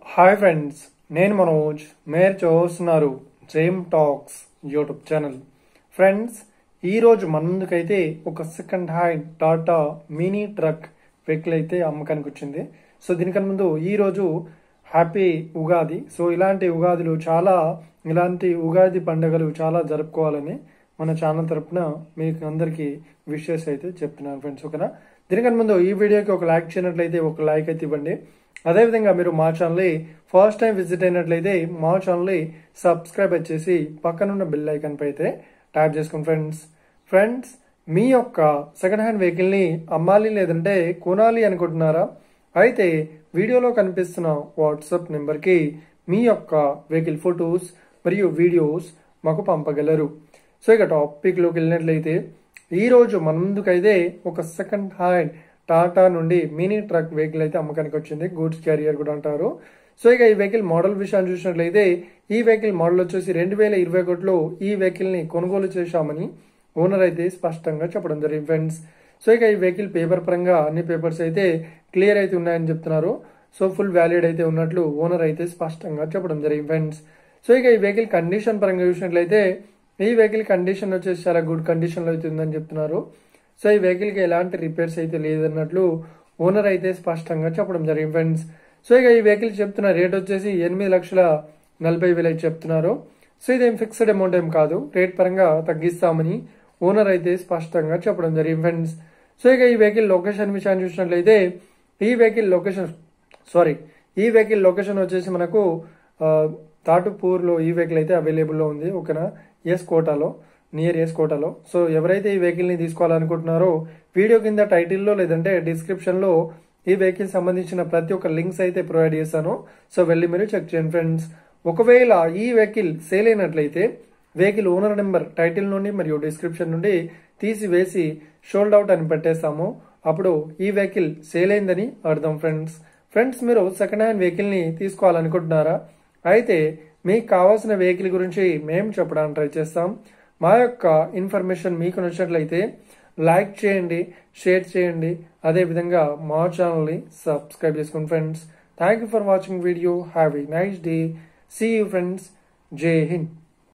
hi friends నేను మనోజ్ మీరు చూస్తున్నారు gem talks YouTube channel friends ఈరోజు మన ముందుకైతే ఒక second hand Tata mini truck vehicle అయితే అమ్మకానికి వచ్చింది సో దీనికన్నా ముందు ఈరోజు హ్యాపీ ఉగాది సో ఇలాంటి ఉగాదులు చాలా ఇలాంటి ఉగాది పండుగలు చాలా జరుపుకోవాలని మన ఛానల్ తరపున మీకు అందరికీ విషెస్ అయితే చెప్తున్నాను ఫ్రెండ్స్ ఓకేనా దీనికన్నా ముందు ఈ వీడియోకి ఒక లైక్ చేయనట్లయితే ఒక లైక్ అయితే ఇవ్వండి అదేవిధంగా మీరు మా ఛానల్ని ఫస్ట్ టైం విజిట్ అయినట్లయితే మా ఛానల్ని సబ్స్క్రైబ్ వచ్చేసి పక్కనున్న బెల్ ఐకాన్ పై అయితే ట్యాప్ చేసుకోండి ఫ్రెండ్స్ ఫ్రెండ్స్ మీ యొక్క సెకండ్ హ్యాండ్ వెహికల్ని అమ్మాలి లేదంటే కొనాలి అనుకుంటున్నారా అయితే వీడియోలో కనిపిస్తున్న వాట్సాప్ నెంబర్కి మీ యొక్క వెహికల్ ఫొటోస్ మరియు వీడియోస్ మాకు పంపగలరు సో ఇక టాపిక్లోకి వెళ్ళినట్లయితే ఈరోజు మన ముందుకైతే ఒక సెకండ్ హ్యాండ్ టాటా నుండి మినీ ట్రక్ వెహికల్ అయితే అమ్మకానికి వచ్చింది గూడ్స్ క్యారియర్ కూడా అంటారు సో ఇక ఈ వెహికల్ మోడల్ విషయాన్ని చూసినట్లయితే ఈ వెహికల్ మోడల్ వచ్చేసి రెండు వేల ఇరవై ఒకటిలో ఈ వెహికల్ ని కొనుగోలు చేశామని ఓనర్ అయితే స్పష్టంగా చెప్పడం జరిగింది ఫ్రెండ్స్ సో ఇక ఈ వెహికల్ పేపర్ పరంగా అన్ని పేపర్స్ అయితే క్లియర్ అయితే ఉన్నాయని చెప్తున్నారు సో ఫుల్ వ్యాలిడ్ అయితే ఉన్నట్లు ఓనర్ అయితే స్పష్టంగా చెప్పడం జరిగింది ఫ్రెండ్స్ సో ఇక ఈ వెహికల్ కండిషన్ పరంగా చూసినట్లయితే ఈ వెహికల్ కండిషన్ వచ్చేసి చాలా గుడ్ కండిషన్ లో అయితే ఉందని చెప్తున్నారు సో ఈ వెహికల్ కి ఎలాంటి రిపేర్స్ అయితే లేదన్నట్లు ఓనర్ అయితే స్పష్టంగా చెప్పడం జరిగింది ఫ్రెండ్స్ సో ఇక ఈ వెహికల్ చెప్తున్న రేట్ వచ్చేసి ఎనిమిది లక్షల నలభై వేలు అయితే చెప్తున్నారు సో ఇదేం ఫిక్స్డ్ అమౌంట్ ఏం కాదు రేట్ పరంగా తగ్గిస్తామని ఓనర్ అయితే స్పష్టంగా చెప్పడం జరిగింది ఫ్రెండ్స్ సో ఇక ఈ వెహికల్ లొకేషన్ విషయాన్ని చూసినట్లయితే ఈ వెహికల్ లొకేషన్ సారీ ఈ వెహికల్ లొకేషన్ వచ్చేసి మనకు ఆ, తాటుపూర్లో ఈ వెహికల్ అయితే అవైలబుల్లో ఉంది ఓకేనా ఎస్ కోటాలో నియర్ ఎస్ కోటాలో సో ఎవరైతే ఈ వెహికల్ని తీసుకోవాలనుకుంటున్నారో వీడియో కింద టైటిల్లో లేదంటే డిస్క్రిప్షన్లో ఈ వెహికల్ సంబంధించిన ప్రతి ఒక్క లింక్స్ అయితే ప్రొవైడ్ చేస్తాను సో వెళ్ళి మీరు చెక్ చేయండి ఫ్రెండ్స్ ఒకవేళ ఈ వెహికల్ సేల్ అయినట్లయితే వెహికల్ ఓనర్ నెంబర్ టైటిల్ నుండి మరియు డిస్క్రిప్షన్ నుండి తీసివేసి షోల్డ్ అవుట్ అని పెట్టేస్తాము అప్పుడు ఈ వెహికల్ సేల్ అయిందని అర్థం ఫ్రెండ్స్ ఫ్రెండ్స్ మీరు సెకండ్ హ్యాండ్ వెహికల్ ని తీసుకోవాలనుకుంటున్నారా అయితే మీకు కావాల్సిన వెహికల్ గురించి మేము చెప్పడానికి ట్రై చేస్తాం మా యొక్క ఇన్ఫర్మేషన్ మీకు నచ్చినట్లయితే లైక్ చేయండి షేర్ చేయండి అదేవిధంగా మా ఛానల్ని సబ్స్క్రైబ్ చేసుకోండి friends thank you for watching video have a nice day see you friends Jai Hind